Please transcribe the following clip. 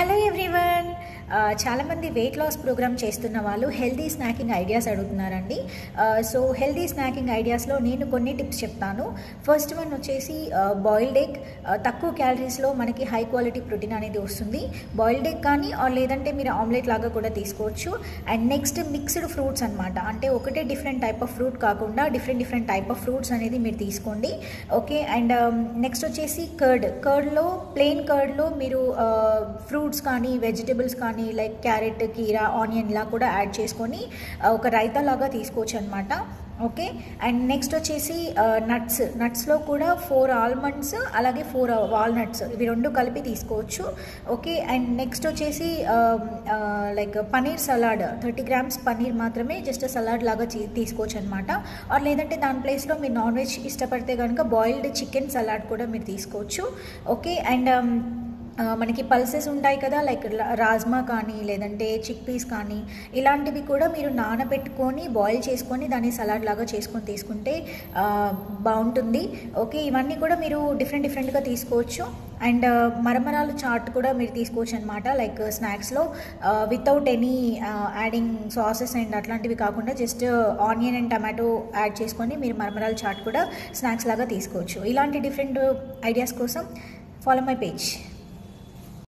hello everyone చాలామంది weight loss program చేస్తున్న వాళ్ళు హెల్దీ స్నాకింగ్ ఐడియాస్ అడుగుతున్నారండి సో హెల్దీ స్నాకింగ్ ఐడియాస్లో నేను కొన్ని టిప్స్ చెప్తాను ఫస్ట్ వన్ వచ్చేసి బాయిల్డ్ ఎగ్ తక్కువ క్యాలరీస్లో మనకి హై క్వాలిటీ ప్రోటీన్ అనేది వస్తుంది బాయిల్డ్ ఎగ్ కానీ ఆర్ లేదంటే మీరు ఆమ్లెట్ లాగా కూడా తీసుకోవచ్చు అండ్ నెక్స్ట్ మిక్స్డ్ ఫ్రూట్స్ అనమాట అంటే ఒకటే డిఫరెంట్ టైప్ ఆఫ్ ఫ్రూట్ కాకుండా different different type of fruits అనేది మీరు తీసుకోండి ఓకే అండ్ నెక్స్ట్ వచ్చేసి కర్డ్ కర్డ్లో ప్లెయిన్ కర్డ్లో మీరు ఫ్రూట్స్ కానీ వెజిటబుల్స్ కానీ లైక్ క్యారెట్ కీరా ఆనియన్ ఇలా కూడా యాడ్ చేసుకొని ఒక రైతా లాగా తీసుకోవచ్చు అనమాట ఓకే అండ్ నెక్స్ట్ వచ్చేసి నట్స్ నట్స్లో కూడా ఫోర్ ఆల్మండ్స్ అలాగే ఫోర్ వాల్నట్స్ ఇవి రెండు కలిపి తీసుకోవచ్చు ఓకే అండ్ నెక్స్ట్ వచ్చేసి like paneer salad thirty grams paneer మాత్రమే జస్ట్ సలాడ్ లాగా తీసుకోవచ్చు అనమాట ఆర్ లేదంటే దాని ప్లేస్లో మీరు నాన్ వెజ్ ఇష్టపడితే కనుక బాయిల్డ్ చికెన్ సలాడ్ కూడా మీరు తీసుకోవచ్చు ఓకే అండ్ మనకి పల్సెస్ ఉంటాయి కదా లైక్ రాజ్మా కానీ లేదంటే చిక్ పీస్ కానీ ఇలాంటివి కూడా మీరు నానబెట్టుకొని బాయిల్ చేసుకొని దాన్ని సలాడ్ లాగా చేసుకొని తీసుకుంటే బాగుంటుంది ఓకే ఇవన్నీ కూడా మీరు డిఫరెంట్ డిఫరెంట్గా తీసుకోవచ్చు అండ్ మరమరాలు చాట్ కూడా మీరు తీసుకోవచ్చు అనమాట లైక్ స్నాక్స్లో without any adding sauces and అట్లాంటివి కాకుండా just onion and tomato add చేసుకొని మీరు మరమరాలు చాట్ కూడా స్నాక్స్ లాగా తీసుకోవచ్చు ఇలాంటి డిఫరెంట్ ఐడియాస్ కోసం ఫాలో మై పేజ్